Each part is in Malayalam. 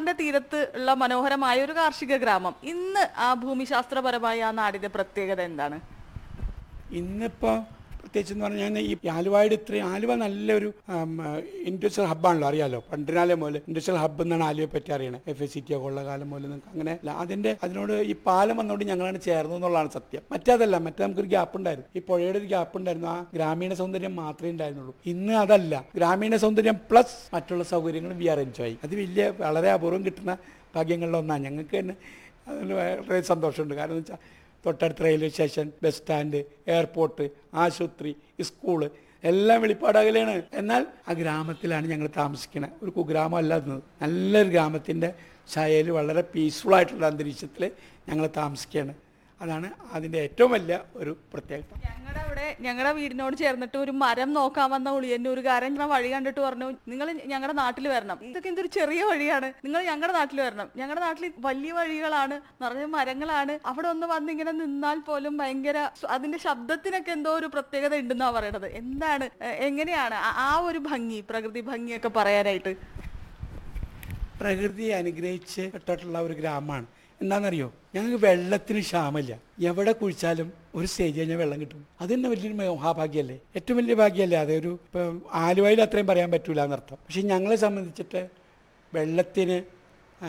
പെരിയാറിന്റെ തീരത്ത് ഉള്ള മനോഹരമായ ഒരു കാർഷിക ഗ്രാമം ഇന്ന് ആ ഭൂമിശാസ്ത്രപരമായ ആ നാടിന്റെ പ്രത്യേകത എന്താണ് ഇന്നിപ്പോൾ പ്രത്യേകിച്ച് എന്ന് പറഞ്ഞാൽ ഈ ആലുവയുടെ ഇത്രയും ആലുവ നല്ലൊരു ഇൻഡസ്ട്രിയൽ ഹബ്ബാണല്ലോ അറിയാലോ പണ്ടിനാലെ മുതൽ ഇൻഡസ്ട്രിയൽ ഹബ്ബ് എന്നാണ് ആലുവയെ പറ്റി അറിയണത് എഫ് എസ് സി ടി ഒക്കെ ഉള്ള കാലം മുതൽ നിങ്ങൾക്ക് അങ്ങനെ അല്ല അതിന്റെ അതിനോട് ഈ പാലം വന്നുകൊണ്ട് ഞങ്ങളാണ് ചേർന്നു എന്നുള്ളതാണ് സത്യം മറ്റേതല്ല മറ്റേ നമുക്കൊരു ഗ്യാപ്പ് ഉണ്ടായിരുന്നു ഈ പുഴയുടെ ഒരു ഗ്യാപ്പ് ഉണ്ടായിരുന്നു ആ ഗ്രാമീണ സൗന്ദര്യം മാത്രമേ ഉണ്ടായിരുന്നുള്ളൂ ഇന്ന് അതല്ല ഗ്രാമീണ സൗന്ദര്യം പ്ലസ് മറ്റുള്ള സൗകര്യങ്ങളും വി ആർ എൻജോയ് അത് വലിയ വളരെ അപൂർവം കിട്ടുന്ന ഭാഗ്യങ്ങളിലൊന്നാണ് ഞങ്ങൾക്ക് തന്നെ അതിൽ വളരെ സന്തോഷമുണ്ട് കാരണം എന്ന് വെച്ചാൽ തൊട്ടടുത്ത railway station bus stand airport ആശുപത്രി സ്കൂള് എല്ലാം വെളിപ്പാടകലെയാണ് എന്നാൽ ആ ഗ്രാമത്തിലാണ് ഞങ്ങൾ താമസിക്കുന്നത് ഒരു കുഗ്രാമം അല്ലാതുന്നത് നല്ലൊരു ഗ്രാമത്തിൻ്റെ ഛായയിൽ വളരെ പീസ്ഫുൾ ആയിട്ടുള്ള അന്തരീക്ഷത്തിൽ ഞങ്ങൾ താമസിക്കുകയാണ് അതാണ് അതിൻ്റെ ഏറ്റവും വലിയ ഒരു പ്രത്യേകത ഞങ്ങളുടെ അവിടെ ഞങ്ങളുടെ വീടിനോട് ചേർന്നിട്ട് ഒരു മരം നോക്കാൻ വന്ന ഉളിയന്നൂരുകാരൻ ഇങ്ങനെ വഴി കണ്ടിട്ട് പറഞ്ഞു നിങ്ങൾ ഞങ്ങളുടെ നാട്ടിൽ വരണം ഇതൊക്കെ എന്തൊരു ചെറിയ വഴിയാണ് നിങ്ങൾ ഞങ്ങളുടെ നാട്ടിൽ വരണം ഞങ്ങളുടെ നാട്ടിൽ വലിയ വഴികളാണ് നിറയെ മരങ്ങളാണ് അവിടെ ഒന്ന് വന്ന് ഇങ്ങനെ നിന്നാൽ പോലും ഭയങ്കര സ്വ- അതിന്റെ ശബ്ദത്തിനൊക്കെ എന്തോ ഒരു പ്രത്യേകത ഉണ്ടെന്നാ പറയണത് എന്താണ് എ- എങ്ങനെയാണ് ആ- ആ ഒരു ഭംഗി പ്രകൃതി ഭംഗിയൊക്കെ പറയാനായിട്ട് പ്രകൃതിയെ അനുഗ്രഹിച്ച് പെട്ടിട്ടുള്ള ഒരു ഗ്രാമമാണ് എന്താണെന്നറിയോ ഞങ്ങൾക്ക് വെള്ളത്തിന് ക്ഷാമമില്ല എവിടെ കുഴിച്ചാലും ഒരു സ്റ്റേജ് കഴിഞ്ഞാൽ വെള്ളം കിട്ടും അത് തന്നെ വലിയൊരു മഹാഭാഗ്യമല്ലേ ഏറ്റവും വലിയ ഭാഗ്യമല്ലേ അതൊരു ഇപ്പം ആലുവയിൽ അത്രയും പറയാൻ പറ്റൂല എന്നർത്ഥം പക്ഷെ ഞങ്ങളെ സംബന്ധിച്ചിട്ട് വെള്ളത്തിന് ആ,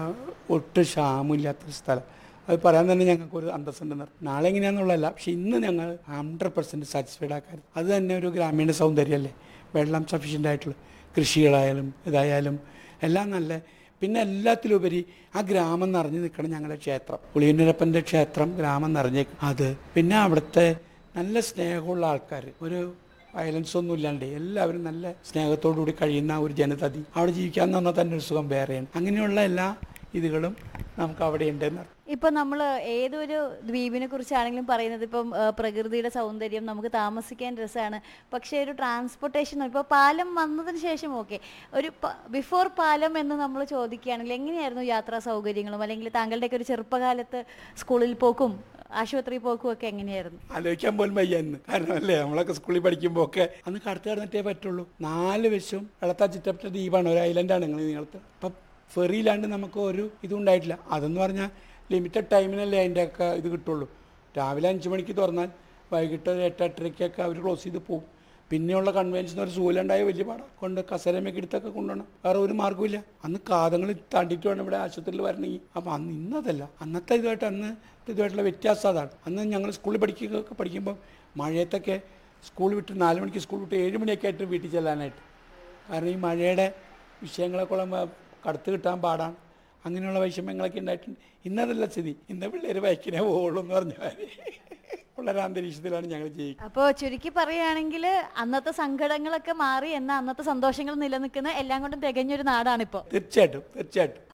ഒട്ടും ക്ഷാമമില്ലാത്തൊരു സ്ഥലം അത് പറയാൻ തന്നെ ഞങ്ങൾക്ക് ഒരു അന്തസ്സുണ്ടെന്ന് നാളെ എങ്ങനെയാണെന്നുള്ളതല്ല പക്ഷെ ഇന്ന് ഞങ്ങൾ ഹൺഡ്രഡ് പെർസെൻറ്റ് സാറ്റിസ്ഫൈഡ് ആക്കാൻ അത് തന്നെ ഒരു ഗ്രാമീണ സൗന്ദര്യമല്ലേ വെള്ളം സഫീഷ്യൻ്റ് ആയിട്ടുള്ള കൃഷികളായാലും ഇതായാലും എല്ലാം നല്ല പിന്നെ എല്ലാത്തിലുപരി ആ ഗ്രാമം നിറഞ്ഞു നിൽക്കണം ഞങ്ങളുടെ ക്ഷേത്രം പുളിയന്നൂരപ്പൻ്റെ ക്ഷേത്രം ഗ്രാമം നിറഞ്ഞേക്കും അത് പിന്നെ അവിടുത്തെ നല്ല സ്നേഹമുള്ള ആൾക്കാർ ഒരു വയലൻസ് ഒന്നും ഇല്ലാണ്ട് എല്ലാവരും നല്ല സ്നേഹത്തോടു കൂടി കഴിയുന്ന ഒരു ജനതതി അവിടെ ജീവിക്കാൻ തന്നാൽ തന്നെ ഒരു സുഖം വേറെയാണ് അങ്ങനെയുള്ള എല്ലാ ഇതുകളും നമുക്ക് അവിടെ ഉണ്ടെന്ന് ഇപ്പൊ നമ്മൾ ഏതൊരു ദ്വീപിനെ കുറിച്ചാണെങ്കിലും പറയുന്നത് ഇപ്പം ആ, പ്രകൃതിയുടെ സൗന്ദര്യം നമുക്ക് താമസിക്കാൻ രസമാണ് പക്ഷേ ഒരു ട്രാൻസ്പോർട്ടേഷൻ ഇപ്പോൾ പാലം വന്നതിന് ശേഷം ഓക്കെ ഒരു ബിഫോർ പാലം എന്ന് നമ്മൾ ചോദിക്കുകയാണെങ്കിൽ എങ്ങനെയായിരുന്നു യാത്രാ സൗകര്യങ്ങളും അല്ലെങ്കിൽ താങ്കളുടെയൊക്കെ ഒരു ചെറുപ്പകാലത്ത് സ്കൂളിൽ പോക്കും ആശുപത്രി പോക്കും ഒക്കെ എങ്ങനെയായിരുന്നു ആലോചിക്കാൻ പോലും വയ്യ എന്ന് കാരണം അല്ലേ നമ്മളൊക്കെ സ്കൂളിൽ പഠിക്കുമ്പോൾ ഒക്കെ അന്ന് കടത്ത് കിടന്നിട്ടേ പറ്റുള്ളൂ നാല് വശവും വെള്ളത്താ ചുറ്റപ്പെട്ട ദ്വീപാണ് ഒരു ഐലൻഡാണ് നിങ്ങൾ നിങ്ങളത്ത് അപ്പം ഫെറിയിലാണ്ട് നമുക്ക് ഒരു ഇതും ഉണ്ടായിട്ടില്ല അതെന്ന് പറഞ്ഞാൽ ലിമിറ്റഡ് ടൈമിനല്ലേ അതിൻ്റെ ഒക്കെ ഇത് കിട്ടുള്ളൂ രാവിലെ അഞ്ച് മണിക്ക് തുറന്നാൽ വൈകിട്ട് ഒരു എട്ട് എട്ടരയ്ക്കൊക്കെ അവർ ക്ലോസ് ചെയ്ത് പോകും പിന്നെയുള്ള കൺവെൻഷൻ ഒരു സൂലുണ്ടായ വലിയ പാടാണ് കൊണ്ട് കസരമൊക്കെ എടുത്തൊക്കെ കൊണ്ടുപോകണം വേറെ ഒരു മാർഗ്ഗമില്ല അന്ന് കാതങ്ങൾ താണ്ടിയിട്ട് വേണം ഇവിടെ ആശുപത്രിയിൽ വരണമെങ്കിൽ അപ്പോൾ അന്ന് ഇന്നതല്ല അന്നത്തെ ഇതുമായിട്ട് അന്ന് ഇതുമായിട്ടുള്ള വ്യത്യാസം അതാണ് അന്ന് ഞങ്ങൾ സ്കൂളിൽ പഠിക്കുകയൊക്കെ പഠിക്കുമ്പോൾ മഴയത്തൊക്കെ സ്കൂൾ വിട്ട് നാല് മണിക്ക് സ്കൂൾ വിട്ട് ഏഴ് മണിയൊക്കെ ആയിട്ട് വീട്ടിൽ ചെല്ലാനായിട്ട് കാരണം ഈ മഴയുടെ വിഷയങ്ങളൊക്കെ ഉള്ള കടത്ത് കിട്ടാൻ പാടാണ് അങ്ങനെയുള്ള വൈഷമ്യങ്ങളൊക്കെ ഉണ്ടായിട്ടുണ്ട് ഇന്നതല്ല സ്ഥിതി ഇന്ന് പിള്ളേർ ബൈക്കിനെ പോകുള്ളൂ എന്ന് പറഞ്ഞ മാതിരി ഉള്ള ഒരു അന്തരീക്ഷത്തിലാണ് ഞങ്ങൾ ജീവിക്കുന്നത് അപ്പോൾ ചുരുക്കി പറയുകയാണെങ്കിൽ അന്നത്തെ സങ്കടങ്ങളൊക്കെ മാറി എന്നാൽ അന്നത്തെ സന്തോഷങ്ങൾ നിലനിൽക്കുന്ന എല്ലാം കൊണ്ടും തികഞ്ഞൊരു നാടാണിപ്പോൾ തീർച്ചയായിട്ടും തീർച്ചയായിട്ടും